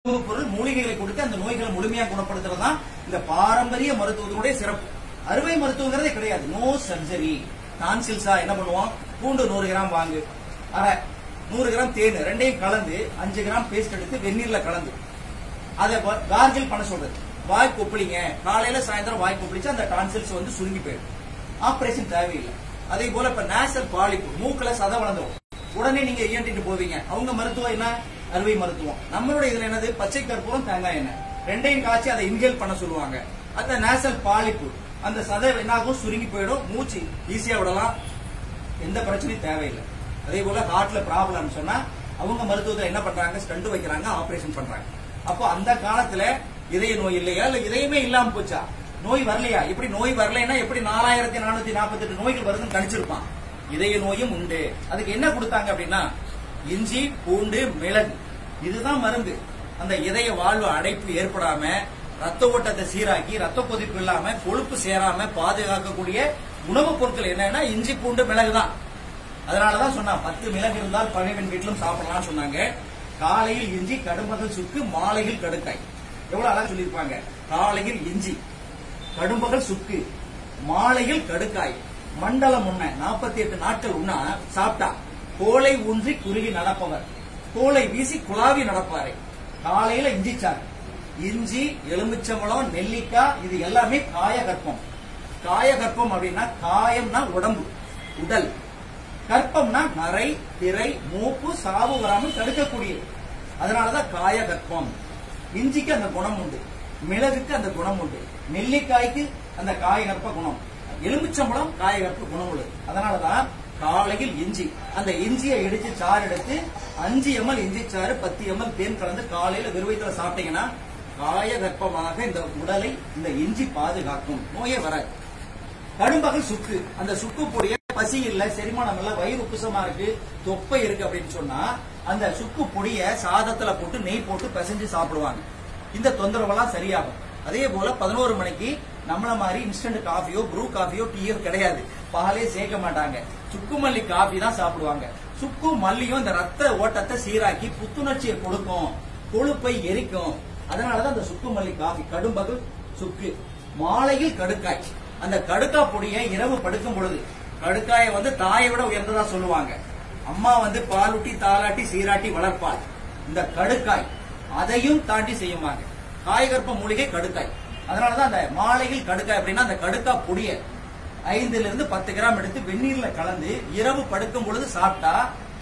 உணவுப் பொருள் மூலிகைகளை கொடுத்து அந்த நோய்களை முழுமையா குணப்படுத்துறது தான் இந்த பாரம்பரிய மருத்துவத்தினுடைய சிறப்பு அறுவை மருத்துவங்கிறதே கிடையாது நோ சர்ஜரி டான்சில்ஸா என்ன பண்ணுவோம் பூண்டு நூறு கிராம் வாங்கு அரை நூறு கிராம் தேன் ரெண்டையும் கலந்து அஞ்சு கிராம் பேஸ்ட் எடுத்து வெந்நீர்ல கலந்து அதை கார்கில் பண்ண சொல்றது வாய் கொப்பளிங்க காலையில சாயந்தரம் வாய் கொப்பளிச்சு அந்த டான்சில்ஸ் வந்து சுருங்கி போயிடும் ஆபரேஷன் தேவையில்லை அதே போல இப்ப நேசல் பாலிப்பு மூக்குல சத வளர்ந்துடும் உடனே நீங்க இயன்றிட்டு போவீங்க அவங்க மருத்துவம் என்ன அறுவை மருத்துவம் நம்மளுடைய இதுல என்னது பச்சை கற்பூரம் தேங்காய் எண்ணெய் ரெண்டையும் காய்ச்சி அதை இன்ஹேல் பண்ண சொல்லுவாங்க அந்த நேசல் பாலிப்பு அந்த சதை என்னாகும் சுருங்கி போயிடும் மூச்சு ஈஸியா விடலாம் எந்த பிரச்சனையும் தேவையில்லை அதே போல ஹார்ட்ல ப்ராப்ளம் சொன்னா அவங்க மருத்துவத்துல என்ன பண்றாங்க ஸ்டண்ட் வைக்கிறாங்க ஆபரேஷன் பண்றாங்க அப்போ அந்த காலத்துல இதய நோய் இல்லையா இல்ல இதயமே இல்லாம போச்சா நோய் வரலையா எப்படி நோய் வரலைன்னா எப்படி நாலாயிரத்தி நானூத்தி நாற்பத்தி எட்டு நோய்கள் வருதுன்னு கணிச்சிருப்பான் இதய நோயும் உண்டு அதுக்கு என்ன கொடுத்தாங்க அப்படின்னா இஞ்சி பூண்டு மிளகு இதுதான் மருந்து அந்த இதய வாழ்வு அடைப்பு ஏற்படாம ரத்த ஓட்டத்தை சீராக்கி ரத்த கொதிப்பு இல்லாம கொழுப்பு சேராம பாதுகாக்கக்கூடிய உணவுப் பொருட்கள் என்னன்னா இஞ்சி பூண்டு மிளகு தான் அதனாலதான் சொன்னா பத்து மிளகு இருந்தால் பழையவன் வீட்டிலும் சாப்பிடலாம்னு சொன்னாங்க காலையில் இஞ்சி கடும்பகல் சுக்கு மாலையில் கடுக்காய் எவ்வளவு அழகா சொல்லியிருப்பாங்க காலையில் இஞ்சி கடும்பகல் சுக்கு மாலையில் கடுக்காய் மண்டலம் உண்ண நாற்பத்தி எட்டு நாட்கள் உண்ணா சாப்பிட்டா கோலை ஊன்றி குறுகி நடப்பவர் கோலை வீசி குழாவி நடப்பாரு காலையில இஞ்சி சாறு இஞ்சி எலுமிச்சம்பழம் நெல்லிக்காய் இது எல்லாமே காயகற்பம் காயகற்பம் அப்படின்னா காயம்னா உடம்பு உடல் கற்பம்னா நரை திரை மூப்பு சாவு வராமல் தடுக்கக்கூடியது அதனாலதான் காயகற்பம் இஞ்சிக்கு அந்த குணம் உண்டு மிளகுக்கு அந்த குணம் உண்டு நெல்லிக்காய்க்கு அந்த காயகற்ப குணம் எலுமிச்சம்பழம் காயகற்ப குணம் உள்ளது அதனாலதான் காலையில் இஞ்சி அந்த இஞ்சியை இடிச்சு சாறு எடுத்து அஞ்சு எம்எல் இஞ்சி சாறு பத்து எம்எல் தேன் கலந்து காலையில வெறுவயத்துல சாப்பிட்டீங்கன்னா காயகற்பமாக இந்த உடலை இந்த இஞ்சி பாதுகாக்கும் நோயே வராது கடும்பகல் சுக்கு அந்த சுக்கு பொடிய பசி இல்ல செரிமானம் இல்ல வயிறு உப்புசமா இருக்கு தொப்பை இருக்கு அப்படின்னு சொன்னா அந்த சுக்கு பொடிய சாதத்துல போட்டு நெய் போட்டு பிசைஞ்சு சாப்பிடுவாங்க இந்த தொந்தரவெல்லாம் சரியாகும் அதே போல பதினோரு மணிக்கு நம்மள மாதிரி இன்ஸ்டன்ட் காஃபியோ ப்ரூ காஃபியோ டீயோ கிடையாது பாலே சேர்க்க மாட்டாங்க சுக்கு மல்லி காஃபி தான் சாப்பிடுவாங்க சுக்கு மல்லியும் இந்த ரத்த ஓட்டத்தை சீராக்கி புத்துணர்ச்சியை கொடுக்கும் கொழுப்பை எரிக்கும் அதனாலதான் அந்த சுக்கு மல்லி காஃபி கடும்பகல் சுக்கு மாலையில் கடுக்காய் அந்த கடுக்கா பொடியை இரவு படுக்கும் பொழுது கடுக்காயை வந்து தாயை விட உயர்ந்ததா சொல்லுவாங்க அம்மா வந்து பாலூட்டி தாளாட்டி சீராட்டி வளர்ப்பாள் இந்த கடுக்காய் அதையும் தாண்டி செய்யுமாங்க காய்கற்ப மூலிகை கடுக்காய் அதனாலதான் அந்த மாலையில் கடுக்காய் அப்படின்னா அந்த கடுக்கா பொடிய ஐந்துல இருந்து பத்து கிராம் எடுத்து வெந்நீர்ல கலந்து இரவு படுக்கும் பொழுது சாப்பிட்டா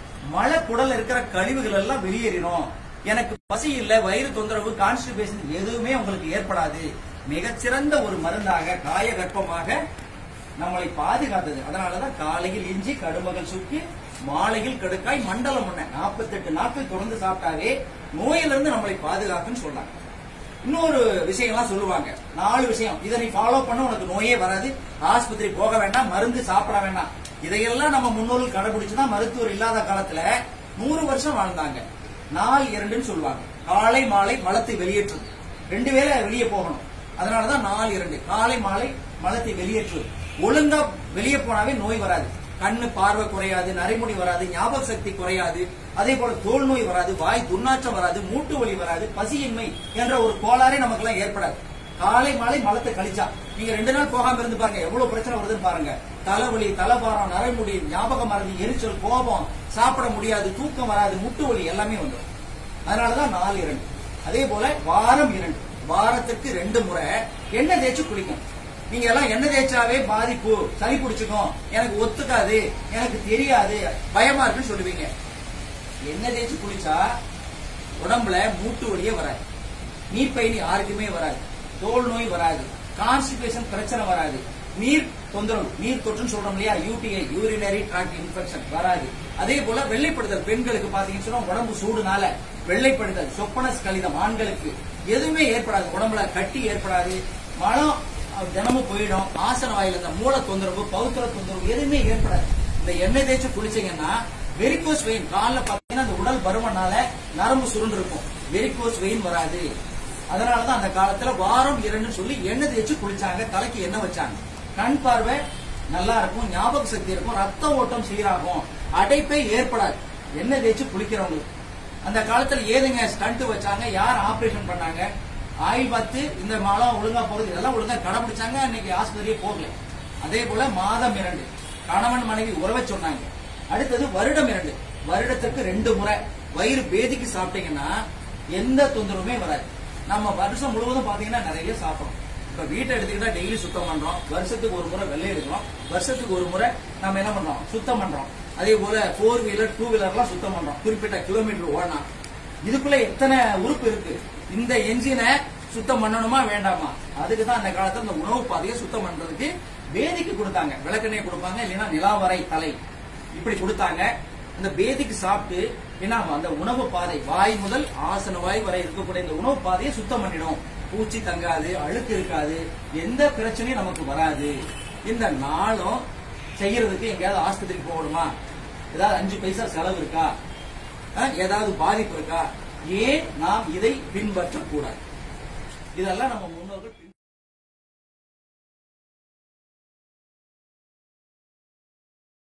மழை குடல் இருக்கிற கழிவுகள் எல்லாம் வெளியேறிடும் எனக்கு பசி இல்ல வயிறு தொந்தரவு கான்ஸ்டிபேஷன் எதுவுமே உங்களுக்கு ஏற்படாது மிகச்சிறந்த ஒரு மருந்தாக காயகற்பமாக நம்மளை பாதுகாத்தது அதனாலதான் காலையில் இஞ்சி கடுமகள் சுக்கி மாலையில் கடுக்காய் மண்டலம் ஒண்ண நாற்பத்தெட்டு நாட்கள் தொடர்ந்து சாப்பிட்டாவே நோயிலிருந்து நம்மளை பாதுகாக்குன்னு சொன்னாங்க இன்னொரு விஷயம்லாம் சொல்லுவாங்க நாலு விஷயம் இதை நீ ஃபாலோ பண்ண உனக்கு நோயே வராது ஆஸ்பத்திரி போக வேண்டாம் மருந்து சாப்பிட வேண்டாம் இதையெல்லாம் நம்ம முன்னோர்கள் கடைபிடிச்சுதான் மருத்துவர் இல்லாத காலத்துல நூறு வருஷம் வாழ்ந்தாங்க நாள் இரண்டுன்னு சொல்லுவாங்க காலை மாலை மலத்தை வெளியேற்றும் ரெண்டு வேளை வெளியே போகணும் அதனாலதான் நாள் இரண்டு காலை மாலை மலத்தை வெளியேற்று ஒழுங்கா வெளியே போனாவே நோய் வராது கண்ணு பார்வை குறையாது நரைமுடி வராது ஞாபக சக்தி குறையாது அதே போல தோல் நோய் வராது வாய் துர்நாற்றம் வராது மூட்டு வலி வராது பசியின்மை என்ற ஒரு கோளாறே நமக்கு எல்லாம் ஏற்படாது காலை மாலை மலத்தை கழிச்சா நீங்க ரெண்டு நாள் போகாம இருந்து பாருங்க எவ்வளவு பிரச்சனை வருதுன்னு பாருங்க தலைவலி தலைபாரம் நரைமுடி ஞாபக மறதி எரிச்சல் கோபம் சாப்பிட முடியாது தூக்கம் வராது முட்டு வலி எல்லாமே வந்துடும் அதனாலதான் நாலு இரண்டு அதே போல வாரம் இரண்டு வாரத்துக்கு ரெண்டு முறை எண்ணெய் தேய்ச்சி குளிக்கும் நீங்க எல்லாம் எண்ணெய் தேய்ச்சாவே பாதிப்பு சளி பிடிச்சுக்கும் எனக்கு ஒத்துக்காது எனக்கு தெரியாது பயமா இருக்குன்னு சொல்லுவீங்க எண்ணெய் தேய்ச்சி குளிச்சா உடம்புல மூட்டு வலியே வராது நீர் பயணி யாருக்குமே வராது தோல் நோய் வராது கான்ஸ்டிபேஷன் பிரச்சனை வராது நீர் தொந்தரவு நீர் தொற்றுன்னு சொல்றோம் இல்லையா யூடிஐ யூரினரி ட்ராக் இன்ஃபெக்ஷன் வராது அதே போல வெள்ளைப்படுதல் பெண்களுக்கு பாத்தீங்கன்னு சொன்னா உடம்பு சூடுனால வெள்ளைப்படுதல் சொப்பனஸ் கலிதம் ஆண்களுக்கு எதுவுமே ஏற்படாது உடம்புல கட்டி ஏற்படாது மலம் அஹ், தினமும் போயிடும் ஆசன வாயில இந்த மூல தொந்தரவு பௌத்திர தொந்தரவு எதுவுமே ஏற்படாது இந்த எண்ணெய் தேய்ச்சி குளிச்சீங்கன்னா வெரிகோஸ் வெயின் காலில் பாத்தீங்கன்னா அந்த உடல் பருமனால நரம்பு சுருண்டு இருக்கும் வெரிகோஸ் வெயின் வராது அதனாலதான் அந்த காலத்துல வாரம் இரண்டு சொல்லி எண்ணெய் தேய்ச்சி குளிச்சாங்க தலைக்கு எண்ணெய் வச்சாங்க கண் பார்வை நல்லா இருக்கும் ஞாபக சக்தி இருக்கும் ரத்த ஓட்டம் சீராகும் அடைப்பே ஏற்படாது எண்ணெய் தேய்ச்சி குளிக்கிறவங்களுக்கு அந்த காலத்துல ஏதுங்க ஸ்டண்ட் வச்சாங்க யார் ஆபரேஷன் பண்ணாங்க ஆயில் பார்த்து இந்த மாலம் ஒழுங்கா போறது இதெல்லாம் ஒழுங்கா கடைபிடிச்சாங்க இன்னைக்கு ஆஸ்பத்திரியே போகல அதே போல மாதம் இரண்டு கணவன் மனைவி உறவை சொன்னாங்க அடுத்தது வருடம் இரண்டு வருடத்துக்கு ரெண்டு முறை வயிறு பேதிக்கு சாப்பிட்டீங்கன்னா எந்த தொந்தரவுமே வராது நம்ம வருஷம் முழுவதும் பாத்தீங்கன்னா நிறைய சாப்பிடுறோம் இப்ப வீட்டை எடுத்துக்கிட்டா டெய்லி சுத்தம் பண்றோம் வருஷத்துக்கு ஒரு முறை வெள்ளை எடுக்கிறோம் வருஷத்துக்கு ஒரு முறை நம்ம என்ன பண்றோம் சுத்தம் பண்றோம் அதே போல ஃபோர் வீலர் டூ வீலர்லாம் சுத்தம் பண்றோம் குறிப்பிட்ட கிலோமீட்டர் ஓடனா இதுக்குள்ள எத்தனை உறுப்பு இருக்கு இந்த என்ஜினை சுத்தம் பண்ணணுமா வேண்டாமா அதுக்கு தான் அந்த காலத்துல இந்த உணவு பாதையை சுத்தம் பண்றதுக்கு வேதிக்கு கொடுத்தாங்க விளக்கெண்ணெய் கொடுப்பாங்க இல்லைன்னா நிலாவரை தலை இப்படி கொடுத்தாங்க இந்த பேதிக்கு சாப்பிட்டு என்ன ஆகும்? அந்த உணவு பாதை வாய் முதல் ஆசன வாய் வரை இருக்கக்கூடிய இந்த உணவு பாதையை சுத்தம் பண்ணிடும் பூச்சி தங்காது அழுக்கு இருக்காது எந்த பிரச்சனையும் நமக்கு வராது இந்த நாளும் செய்யறதுக்கு எங்கேயாவது ஆஸ்பத்திரிக்கு போகணுமா ஏதாவது அஞ்சு பைசா செலவு இருக்கா அஹ், ஏதாவது பாதிப்பு இருக்கா ஏன் நாம் இதை பின்பற்றக்கூடாது இதெல்லாம் நம்ம முன்னோர்கள் பின்